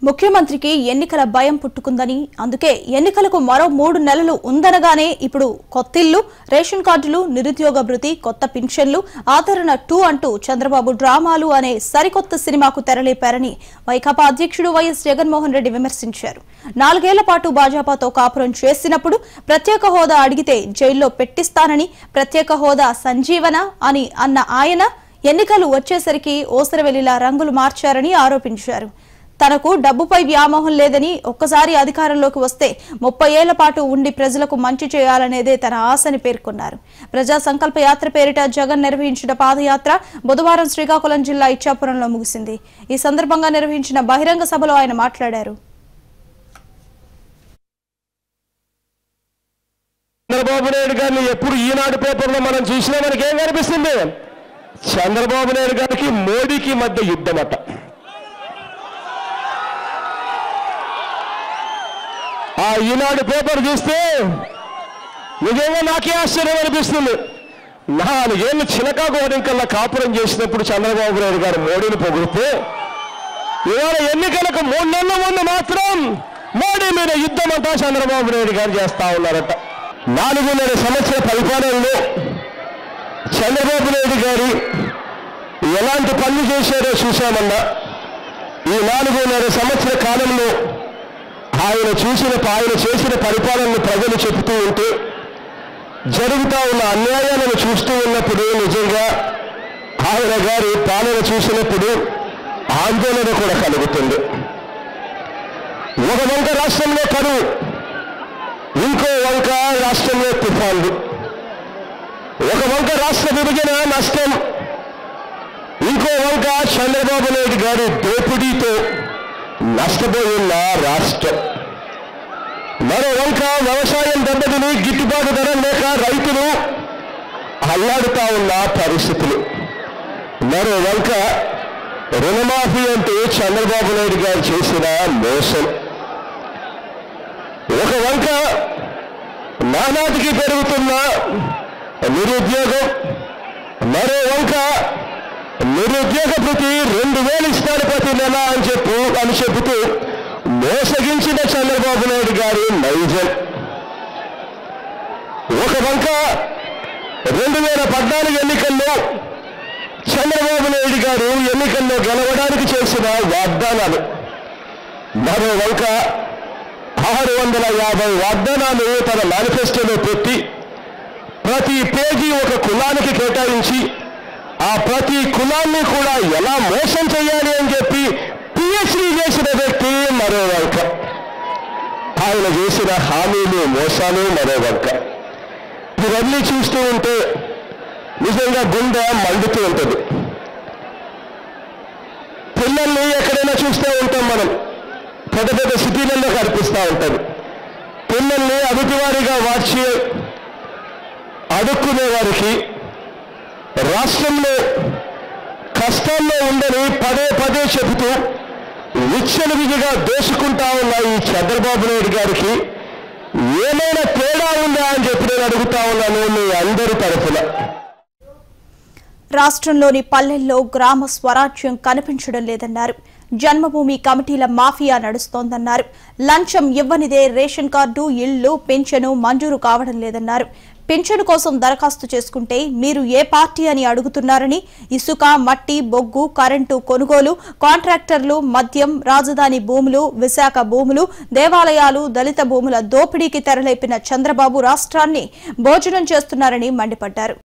ముఖ్యమంత్రికి ఎన్నికల భయం పుట్టుకుందని అందుకే ఎన్నికలకు మరో మూడు నెలలు ఉందనగానే ఇప్పుడు కొత్తిల్లు రేషన్ కార్డులు నిరుద్యోగ భృతి కొత్త పింఛన్లు ఆదరణ టూ అంటూ చంద్రబాబు డ్రామాలు అనే సరికొత్త సినిమాకు తెరలేపారని వైకాపా అధ్యక్షుడు వైఎస్ జగన్మోహన్ రెడ్డి విమర్శించారు నాలుగేళ్ల పాటు భాజపాతో కాపురం చేసినప్పుడు ప్రత్యేక హోదా అడిగితే జైల్లో పెట్టిస్తానని ప్రత్యేక హోదా సంజీవన అని అన్న ఆయన ఎన్నికలు వచ్చేసరికి ఓసరవెల్లిలా రంగులు మార్చారని ఆరోపించారు తనకు డబ్బుపై వ్యామోహం లేదని ఒక్కసారి అధికారంలోకి వస్తే ముప్పై ఏళ్ల పాటు ఉండి ప్రజలకు మంచి చేయాలనేదే తన ఆశని పేర్కొన్నారు ప్రజా సంకల్ప యాత్ర పేరిట జగన్ నిర్వహించిన పాదయాత్ర బుధవారం శ్రీకాకుళం జిల్లా ఇచ్చాపురంలో ముగిసింది ఈ సందర్భంగా నిర్వహించిన బహిరంగ సభలో ఆయన మాట్లాడారు చంద్రబాబు నాయుడు గారిని ఎప్పుడు ఈనాడు పేపర్లో మనం చూసినా మనకి ఏం కనిపిస్తుంది చంద్రబాబు నాయుడు గారికి మోడీకి మధ్య యుద్ధం అట ఆ ఈనాడు పేపర్ చూస్తే నిజంగా నాకే ఆశ్చర్యం అనిపిస్తుంది నాలుగేళ్ళు చిలకా గోరింకల్లా కాపురం చేసినప్పుడు చంద్రబాబు నాయుడు గారు మోడీని పొగిడితే ఇవాళ ఎన్నికలకు మూడు నెలల ముందు మాత్రం మోడీ మీద యుద్ధం అంతా చంద్రబాబు నాయుడు గారు చేస్తా ఉన్నారట నాలుగున్నర సంవత్సర పరిపాలనలో చంద్రబాబు నాయుడు గారు ఎలాంటి పనులు చేశారో చూశామన్నా ఈ నాలుగున్నర సంవత్సర కాలంలో ఆయన చూసిన ఆయన చేసిన పరిపాలనను ప్రజలు చెబుతూ ఉంటే జరుగుతా ఉన్న అన్యాయాలను చూస్తూ ఉన్నప్పుడు నిజంగా ఆయన గారి పాలన చూసినప్పుడు ఆందోళన కూడా కలుగుతుంది ఒక వంక రాష్ట్రంలో కరువు ఇంకో వంక రాష్ట్రంలో తుఫాన్లు ఒక వంక రాష్ట్ర విభజన నష్టం ఇంకో వంక చంద్రబాబు నాయుడు గారి దోపిడీతో నష్టపోయిన రాష్ట్రం మరో వంక వ్యవసాయం దెబ్బతిని గిట్టుబాటు ధర లేక రైతులు అల్లాడుతా ఉన్న పరిస్థితులు మరో వంక రుణమాఫీ అంటూ చంద్రబాబు నాయుడు గారు చేసిన మోసం ఒక వంక నానాటికి పెరుగుతున్న నిరుద్యోగం మరో వంక నిరుద్యోగ ప్రతి రెండు వేలు ఇస్తాడు ప్రతి నెల అని చెప్పు అని చెబుతూ మోసగించిన చంద్రబాబు నాయుడు గారి నైజం ఒక వంక రెండు వేల పద్నాలుగు ఎన్నికల్లో చంద్రబాబు నాయుడు గారు ఎన్నికల్లో గెలవడానికి చేసిన వాగ్దానాలు మరో వంక ఆరు వందల యాభై వాగ్దానాలు తన మేనిఫెస్టోలో పెట్టి ప్రతి పేజీ ఒక కులానికి కేటాయించి ఆ ప్రతి కులాన్ని కూడా ఎలా మోసం చేయాలి అని చెప్పి పిహెచ్డీ చేసిన వ్యక్తి మరో వంక ఆయన చేసిన హామీలు మోసాలు మరో వంక ఇవన్నీ చూస్తూ ఉంటే నిజంగా గుండె మండుతూ ఉంటుంది పిల్లల్ని ఎక్కడైనా చూస్తూ ఉంటాం మనం పెద్ద పెద్ద సిటీలలో కనిపిస్తూ ఉంటుంది పిల్లల్ని అదుటివారిగా మార్చి అడుక్కునే వారికి రాష్ట్రంలో కష్టాల్లో ఉందని పదే పదే చెబుతూ విచ్చలవిడిగా దోసుకుంటా ఉన్న ఈ చంద్రబాబు నాయుడు గారికి ఏమైనా తేడా ఉందా అని చెప్పి నేను అడుగుతా ఉన్నాను మీ అందరి తరఫున రాష్ట్రంలోని పల్లెల్లో గ్రామ స్వరాజ్యం కనిపించడం లేదన్నారు జన్మభూమి కమిటీల మాఫియా నడుస్తోందన్నారు లంచం ఇవ్వనిదే రేషన్ కార్డు ఇళ్లు పింఛను మంజూరు కావడం లేదన్నారు పింఛను కోసం దరఖాస్తు చేసుకుంటే మీరు ఏ పార్టీ అని అడుగుతున్నారని ఇసుక మట్టి బొగ్గు కరెంటు కొనుగోలు కాంట్రాక్టర్లు మద్యం రాజధాని భూములు విశాఖ భూములు దేవాలయాలు దళిత భూముల దోపిడీకి తెరలేపిన చంద్రబాబు రాష్ట్రాన్ని భోజనం చేస్తున్నారని మండిపడ్డారు